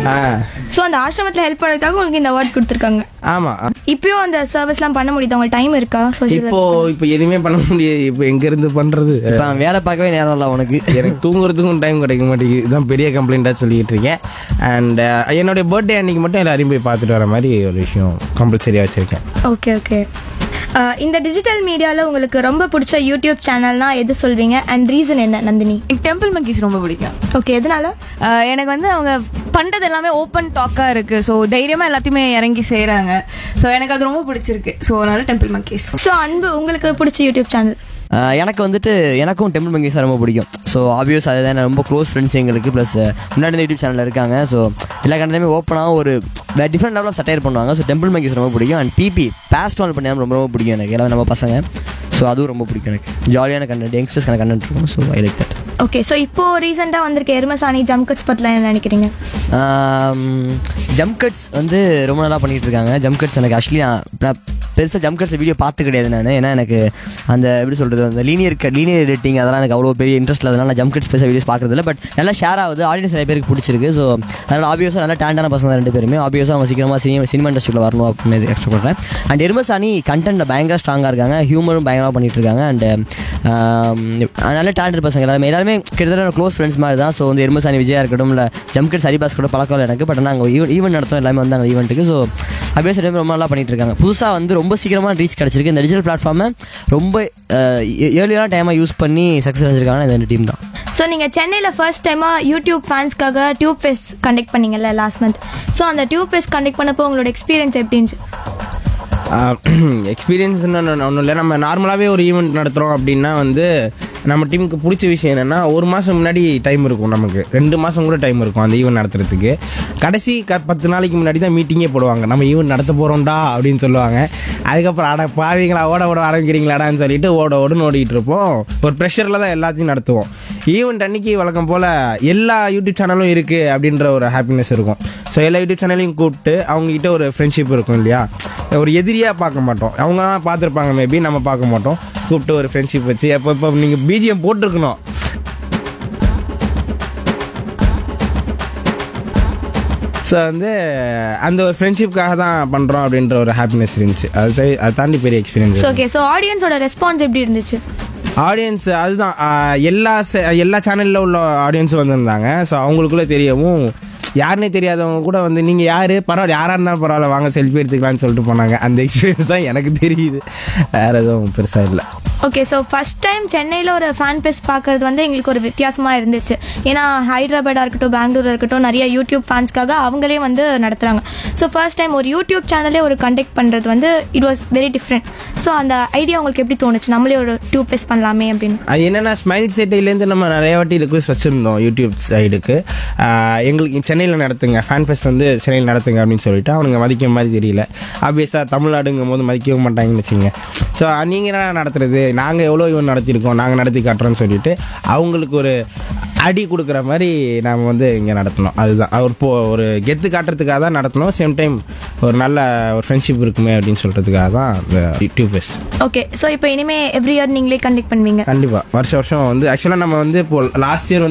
ஆ so அந்த ஆசிரமத்தில் help பண்ணுறதுக்காக உங்களுக்கு இந்த அவார்ட் கொடுத்துருக்காங்க ஆமாம் இப்பயும் அந்த சர்வீஸ்லாம் பண்ண முடியுது உங்களுக்கு டைம் இருக்கா சோஷியல் இப்போ இப்போ எதுவுமே பண்ண முடியாது இப்போ எங்க இருந்து பண்றது இப்போ அவன் வேலை பார்க்கவே நேரம் இல்லை உனக்கு எனக்கு தூங்குறதுக்கும் டைம் கிடைக்க மாட்டேங்குது இதுதான் பெரிய கம்ப்ளைண்ட்டாக சொல்லிட்டு இருக்கேன் அண்ட் என்னுடைய பர்த்டே அன்னைக்கு மட்டும் எல்லாரையும் போய் பார்த்துட்டு வர மாதிரி ஒரு விஷயம் கம்பல்சரியாக வச்சிருக்கேன் ஓகே ஓகே இந்த டிஜிட்டல் மீடியாவில் உங்களுக்கு ரொம்ப பிடிச்ச யூடியூப் சேனல்னா எது சொல்வீங்க அண்ட் ரீசன் என்ன நந்தினி எனக்கு டெம்பிள் மங்கீஸ் ரொம்ப பிடிக்கும் ஓகே எதனால ஆஹ் எனக்கு வந்து அவங்க பண்றது எல்லாமே ஓப்பன் டாக்காக இருக்கு ஸோ தைரியமா எல்லாத்தையுமே இறங்கி செய்றாங்க ஸோ எனக்கு அது ரொம்ப பிடிச்சிருக்கு ஸோ அதனால டெம்பிள் மங்கீஸ் ஸோ அன்பு உங்களுக்கு பிடிச்ச யூடியூப் சேனல் ஆஹ் எனக்கு வந்துட்டு எனக்கும் டெம்பிள் மங்கி சார் ரொம்ப பிடிக்கும் ஸோ ஆப்வியஸ் அதுதான் ரொம்ப க்ளோஸ் ஃப்ரெண்ட்ஸ் எங்களுக்கு ப்ளஸ் முன்னாடி இந்த யூடியூப் சேனலில் இருக்காங்க ஸோ எல்லா கண்டனையுமே ஓப்பனாக ஒரு வேறு டிஃப்ரெண்ட் லெவலில் சட்டையர் பண்ணுவாங்க ஸோ டெம்பிள் மங்கிஸ் ரொம்ப பிடிக்கும் அண்ட் பிபி பாஸ்ட் வால் பண்ணி ரொம்ப ரொம்ப பிடிக்கும் எனக்கு எல்லாமே நம்ம பசங்க ஸோ அதுவும் ரொம்ப பிடிக்கும் எனக்கு ஜாலியான கண்டென்ட் யங்ஸ்டர்ஸ்க்கான கண்டென்ட் இருக்கும் so I like that okay so இப்போ ரீசெண்டாக வந்திருக்க எருமசாணி ஜம்கட்ஸ் பற்றிலாம் என்ன நினைக்கிறீங்க ஜம்ப் கட்ஸ் வந்து ரொம்ப நல்லா பண்ணிட்டு இருக்காங்க ஜம்ப் கட்ஸ் எனக்கு ஆக்சுவலி நான் பெருசாக ஜம்ப் கட்ஸ் வீடியோ பார்த்து கிடையாது நான் ஏன்னா எனக்கு அந்த எப்படி சொல்கிறது அந்த லீனியர் லீனியர் எடிட்டிங் அதெல்லாம் எனக்கு அவ்வளோ பெரிய இன்ட்ரெஸ்ட் அதனால நான் ஜம்ப் கட்ஸ் பெருசாக வீடியோஸ் பார்க்குறது இல்லை பட் நல்லா ஷேர் ஆகுது ஆடியன்ஸ் நிறைய பேருக்கு பிடிச்சிருக்கு ஸோ அதனால ஆபியஸாக நல்லா டேண்டான பசங்க ரெண்டு பேருமே ஆபியஸாக அவங்க சீக்கிரமாக சினிமா சினிமா இண்டஸ்ட்ரியில் வரணும் அப்படின்னு எக்ஸ்பெக்ட் பண்ணுறேன் அண்ட் எருமசாணி கண்டென்ட் பயங்கர ஸ்ட்ராங்காக இருக்காங்க ஹியூமரும் பயங்கரமாக பண்ணிட்டு இருக்காங்க அண்ட் நல்ல டேலண்டட் பசங்க எல்லாருமே எல்லாருமே கிட்டத்தட்ட க்ளோஸ் ஃப்ரெண்ட்ஸ் மாதிரி தான் ஸோ வந்து எருமசாணி விஜயா இருக்கட்டும் இல்லை ஜம்கட் சரிபாஸ் கூட பழக்கம் இல்லை எனக்கு பட் நாங்கள் ஈவெண்ட் ஈவெண்ட் நடத்தோம் எல்லாமே வந்தாங்க ஈவெண்ட்டுக்கு ஸோ அப்படியே சரி ரொம்ப நல்லா பண்ணிட்டு இருக்காங்க புதுசாக வந்து ரொம்ப சீக்கிரமாக ரீச் கிடச்சிருக்கு இந்த டிஜிட்டல் பிளாட்ஃபார்மை ரொம்ப ஏர்லியான டைமாக யூஸ் பண்ணி சக்ஸஸ் அடைஞ்சிருக்காங்க இந்த ரெண்டு டீம் தான் ஸோ நீங்கள் சென்னையில் ஃபர்ஸ்ட் டைமாக யூடியூப் ஃபேன்ஸ்க்காக டியூப் ஃபெஸ்ட் கண்டக்ட் பண்ணீங்கல்ல லாஸ்ட் மந்த் ஸோ அந்த டியூப் ஃபெஸ்ட் கண்டக்ட் பண்ணப்போ உங்களோட எக்ஸ்பீரியன்ஸ் எப்படி இருந்துச்சு எக்ஸ்பீரியன்ஸ்னு ஒன்றும் இல்லை நம்ம நார்மலாகவே ஒரு ஈவெண்ட் நடத்துகிறோம் அப்படின்னா வந்து நம்ம டீமுக்கு பிடிச்ச விஷயம் என்னென்னா ஒரு மாதம் முன்னாடி டைம் இருக்கும் நமக்கு ரெண்டு மாதம் கூட டைம் இருக்கும் அந்த ஈவெண்ட் நடத்துறதுக்கு கடைசி க பத்து நாளைக்கு முன்னாடி தான் மீட்டிங்கே போடுவாங்க நம்ம ஈவெண்ட் நடத்த போகிறோம்டா அப்படின்னு சொல்லுவாங்க அதுக்கப்புறம் அட பாவீங்களா ஓட ஓட ஆரம்பிக்கிறீங்களாடான்னு சொல்லிட்டு ஓட ஓடுன்னு ஓடிட்டு இருப்போம் ஒரு ப்ரெஷரில் தான் எல்லாத்தையும் நடத்துவோம் ஈவெண்ட் அன்னைக்கு வழக்கம் போல் எல்லா யூடியூப் சேனலும் இருக்குது அப்படின்ற ஒரு ஹாப்பினஸ் இருக்கும் ஸோ எல்லா யூடியூப் சேனலையும் கூப்பிட்டு அவங்ககிட்ட ஒரு ஃப்ரெண்ட்ஷிப் இருக்கும் இல்லையா ஒரு எதிரியாக பார்க்க மாட்டோம் அவங்க பார்த்துருப்பாங்க மேபி நம்ம பார்க்க மாட்டோம் கூப்பிட்டு ஒரு ஃப்ரெண்ட்ஷிப் வச்சு எப்போ இப்போ நீங்கள் பிஜிஎம் போட்டிருக்கணும் ஸோ வந்து அந்த ஒரு ஃப்ரெண்ட்ஷிப்காக தான் பண்ணுறோம் அப்படின்ற ஒரு ஹாப்பினஸ் இருந்துச்சு அது தா- அது தாண்டி பெரிய எக்ஸ்பீரியன்ஸ் ஸோ ஓகே ஸோ ஆடியன்ஸோட ரெஸ்பான்ஸ் எப்படி இருந்துச்சு ஆடியன்ஸ் அதுதான் ஆஹ், எல்லா se- எல்லா சேனலில் உள்ள ஆடியன்ஸ் வந்திருந்தாங்க ஸோ அவங்களுக்குள்ளே தெரியவும் யாருனே தெரியாதவங்க கூட வந்து நீங்கள் யார் பரவாயில்ல யாராக இருந்தாலும் பரவாயில்ல வாங்க செல்ஃபி எடுத்துக்கலாம்னு சொல்லிட்டு போனாங்க அந்த எக்ஸ்பீரியன்ஸ் தான் எனக்கு தெரியுது வேறு எதுவும் பெருசாக இல்லை ஓகே ஸோ ஃபர்ஸ்ட் டைம் சென்னையில் ஒரு ஃபேன் ஃபெஸ்ட் பார்க்கறது வந்து எங்களுக்கு ஒரு வித்தியாசமாக இருந்துச்சு ஏன்னா ஹைதராபாடாக இருக்கட்டும் பெங்களூராக இருக்கட்டும் நிறைய யூடியூப் ஃபேன்ஸ்க்காக அவங்களே வந்து நடத்துகிறாங்க ஸோ ஃபர்ஸ்ட் டைம் ஒரு யூடியூப் சேனலே ஒரு கண்டக்ட் பண்ணுறது வந்து it was very different so அந்த ஐடியா உங்களுக்கு எப்படி தோணுச்சு நம்மளே ஒரு டியூப் ஃபெஸ்ட் பண்ணலாமே அப்படின்னு அது என்னன்னா ஸ்மைல் சேட்டையிலேருந்து நம்ம நிறைய வாட்டி ரிக்வஸ்ட் வச்சுருந்தோம் யூடியூப் சைடுக்கு எங்களுக்கு சென்னையில் நடத்துங்க ஃபேன் ஃபெஸ்ட் வந்து சென்னையில் நடத்துங்க அப்படின்னு சொல்லிட்டு அவனுங்க மதிக்கிற மாதிரி தெரியல ஆப்வியஸாக தமிழ்நாடுங்கும் போது மதிக்கவும் மாட்டாங்கன்னு வச்சுங்க ஸோ நீங்கள் என்ன நடத்துறது நாங்கள் எவ்வளோ இவன் நடத்தியிருக்கோம் நாங்கள் நடத்தி காட்டுறோம்னு சொல்லிட்டு அவங்களுக்கு ஒரு அடி கொடுக்குற மாதிரி நாம் வந்து இங்கே நடத்தினோம் அதுதான் ஒரு போ ஒரு கெத்து காட்டுறதுக்காக தான் நடத்தினோம் சேம் டைம் ஒரு நல்ல ஒரு ஃப்ரெண்ட்ஷிப் இருக்குமே அப்படின்னு சொல்கிறதுக்காக தான் இந்த யூடியூப் ஃபெஸ்ட் ஓகே ஸோ இப்போ இனிமேல் எவ்ரி இயர் நீங்களே கண்டக்ட் பண்ணுவீங்க கண்டிப்பாக வருஷம் வருஷம் வந்து ஆக்சுவலாக நம்ம வந்து இப்போ லாஸ்ட் இயர் வந்து